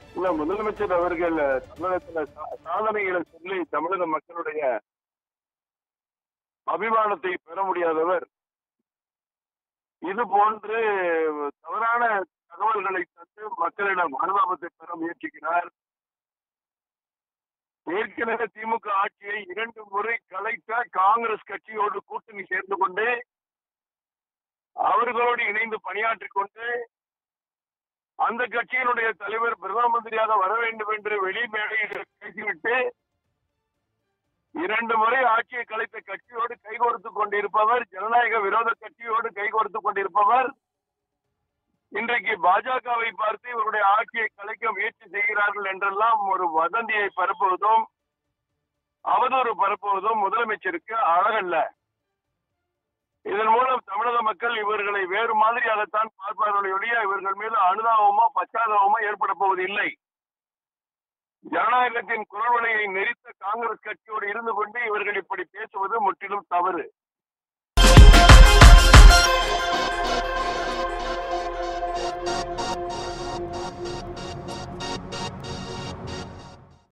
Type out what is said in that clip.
இல்ல முதலமைச்சர் அவர்கள் தமிழகத்துல சா- சாதனைகளை சொல்லி தமிழக மக்களுடைய அபிமானத்தை பெற முடியாதவர் இது போன்று தவறான தகவல்களை தந்து மக்களிடம் அனுதாபத்தை பெற முயற்சிக்கிறார் ஏற்கனவே திமுக ஆட்சியை இரண்டு முறை கலைத்த காங்கிரஸ் கட்சியோடு கூட்டணி சேர்ந்து கொண்டு அவர்களோடு இணைந்து பணியாற்றிக் கொண்டு அந்த கட்சியினுடைய தலைவர் பிரதம மந்திரியாக வர வேண்டும் என்று வெளி மேடையில் பேசிவிட்டு இரண்டு முறை ஆட்சியை கலைத்த கட்சியோடு கைகோர்த்துக் கொண்டிருப்பவர் ஜனநாயக விரோத கட்சியோடு கைகோர்த்துக் கொண்டிருப்பவர் இன்றைக்கு பாஜகவை பார்த்து இவருடைய ஆட்சியை கலைக்க முயற்சி செய்கிறார்கள் என்றெல்லாம் ஒரு வதந்தியை பரப்புவதும் அவதூறு பரப்புவதும் முதலமைச்சருக்கு அழகல்ல இதன் மூலம் தமிழக மக்கள் இவர்களை வேறு மாதிரியாகத்தான் பார்ப்பார்களே ஒழிய இவர்கள் மீது அனுதாபமோ பச்சாதாபமோ ஏற்பட போவது இல்லை ஜனநாயகத்தின் குரல்வலையை நெறித்த காங்கிரஸ் கட்சியோடு இருந்து கொண்டு இவர்கள் இப்படி பேசுவது முற்றிலும் தவறு